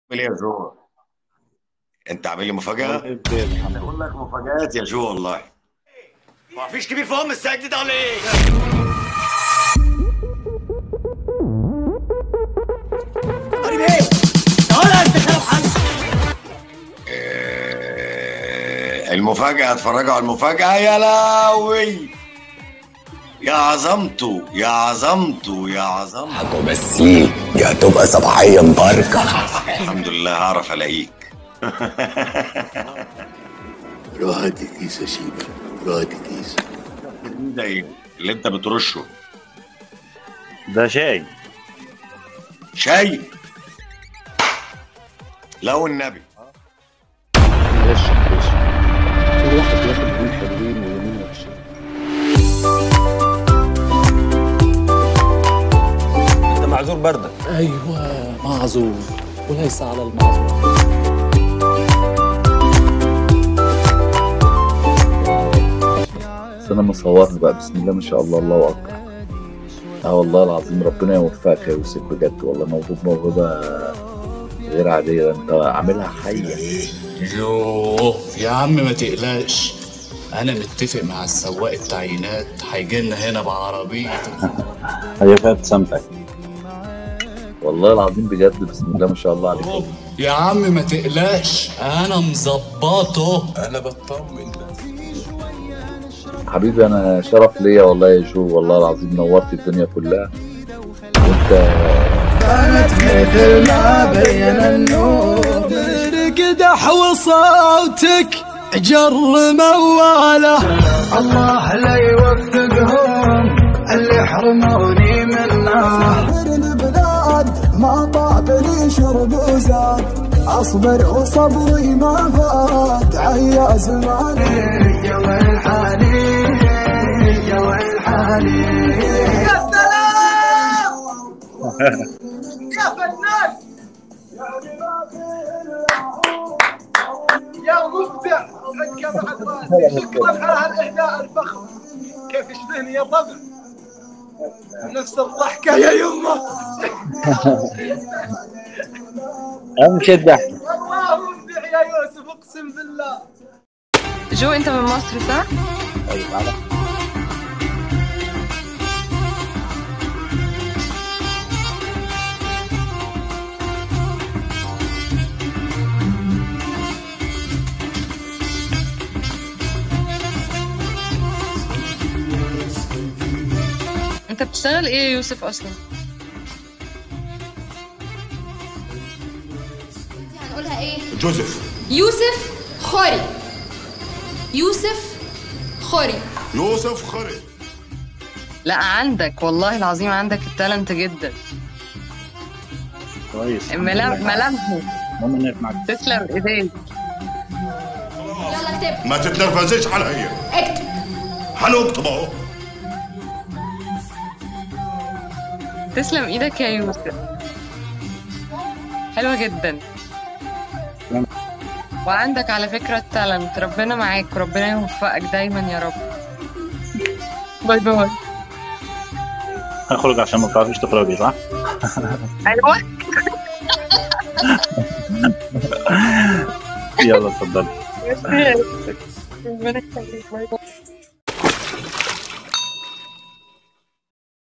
عامل ايه يا جو انت عامل لي مفاجأة والله بخير الحمد لله بقول لك مفاجآت يا جو والله ما فيش كبير في ام السجد ده ولا ايه قريب ايه؟ تعالى انت خايف حد آه، المفاجأة اتفرجوا على المفاجأة يا لهوي يا عظمته يا عظمته يا عظمته بمسيك دي هتبقى صباحية مباركة الحمد لله هعرف الاقيك راحت كيس يا شيبة راحت كيس ده ايه اللي انت بترشه ده شاي شاي لا والنبي فريش فريش كل واحد بياخد يومين حلوين ويومين وحشين انت معذور بردك ايوه معذور وليس على المعذور بس انا مصورها بقى بسم الله ما شاء الله الله اكبر اه والله العظيم ربنا يوفقك يا يوسف بجد والله موهوب موهبه غير عاديه انت عاملها حيه يوه يا عم ما تقلقش انا متفق مع السواق التعيينات هيجي لنا هنا بعربيته هي فيها ابتسامتك والله العظيم بجد بسم الله ما شاء الله عليك يا عم ما تقلقش انا مظبطه أنا بطمن حبيبي انا شرف ليا والله يا جو والله العظيم نورت الدنيا كلها وانت مثل ما بين النور قدح وصوتك جر مواله الله لا يوفقهم اللي حرموني منه البلاد ما طاب لي شرب وزاد اصبر وصبري ما فات عيا زماني يا ويل حالي يا ويل حالي يا سلام يا فنان يا مبدع عندك بعد راسي شكرا على هالاهداء الفخم كيف يشبهني يا طبع نفس الضحكه يا يمه اهم شيء الضحك والله مبدع يا يوسف اقسم بالله جو انت من مصر صح؟ طيب على انت بتشتغل ايه يا يوسف اصلا؟ هنقولها ايه جوزيف يوسف خوري يوسف خوري يوسف خري لا عندك والله العظيم عندك التالنت جدا كويس ملام- ملامحه المهم انك معك تسلم ايديك يلا اكتب ما تتنرفزيش عليا اكتب هنكتب اهو تسلم ايدك يا يوسف حلوة جدا تمام. وعندك على فكرة التالنت ربنا معاك وربنا يوفقك دايما يا رب باي باي هخرج عشان ما بتعرفيش تخرجي صح؟ ايوه يلا اتفضلي ميرسي يا يوسف. ربنا يخليك باي باي